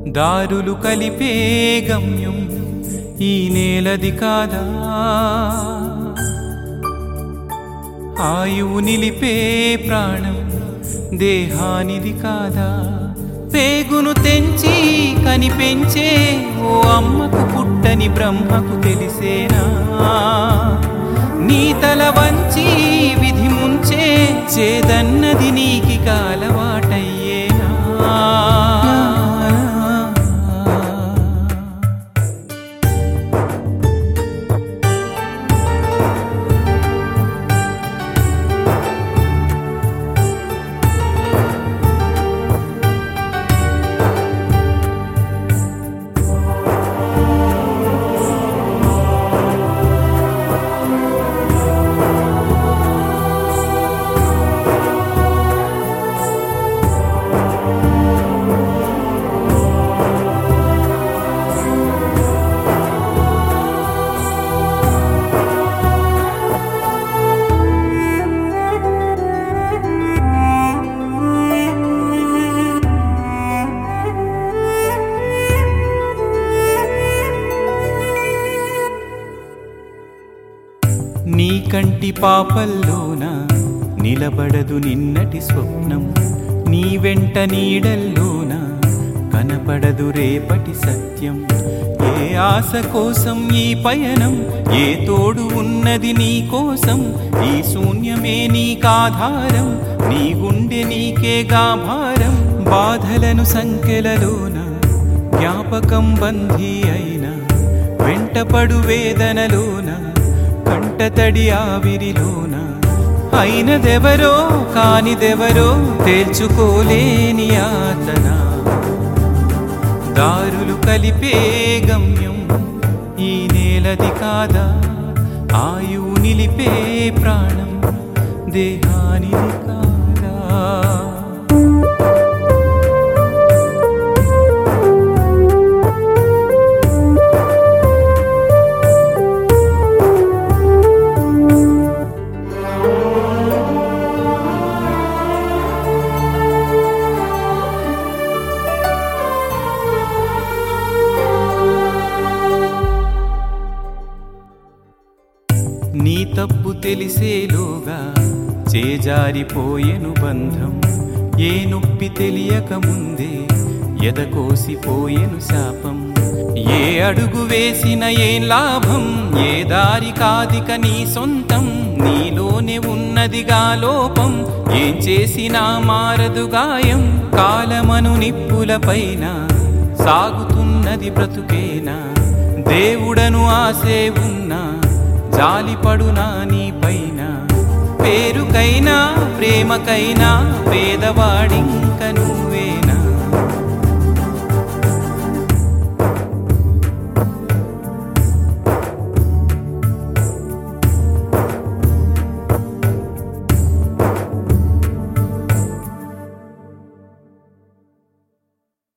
దారులు కలిపే గమ్యం ఈ నేలది కాదా ఆయువు నిలిపే ప్రాణం దేహానిది కాదా పేగును తెంచి కనిపెంచే ఓ అమ్మకు పుట్టని బ్రహ్మకు తెలిసేనా నీ తల వంచి విధి ముంచే చేదన్నది నీకి కాలవాటయ్యేనా నీ కంటి పాపల్లోన నిలబడదు నిన్నటి స్వప్నం నీ వెంట నీడల్లోన కనపడదు రేపటి సత్యం ఏ ఆశ కోసం ఈ పయనం ఏ తోడు ఉన్నది నీ కోసం ఈ శూన్యమే నీకాధారం నీ గుండె నీకే గాభారం బాధలను సంఖ్యలలోన జ్ఞాపకం బంధీ అయినా వెంటపడు వేదనలోన కంటతడి ఆవిరిలోన అయినదెవరో కానిదెవరో తేల్చుకోలేని యాతన దారులు కలిపే గమ్యం ఈ నేలది కాదా ఆయువు నిలిపే ప్రాణం దేహానిది కాదా నీ తప్పు తెలిసేలోగా చేజారిపోయెను బంధం ఏ నొప్పి తెలియక ముందే ఎదకోసిపోయెను శాపం ఏ అడుగు వేసిన ఏం లాభం ఏ దారి కాదిక నీ సొంతం నీలోనే ఉన్నదిగా లోపం ఏం చేసినా మారదు గాయం కాలమను నిప్పులపైన సాగుతున్నది బ్రతుకేనా దేవుడను ఆసే ఉన్నా జాలిపడునా నీ పైన పేరుకైనా ప్రేమకైనా పేదవాడింకను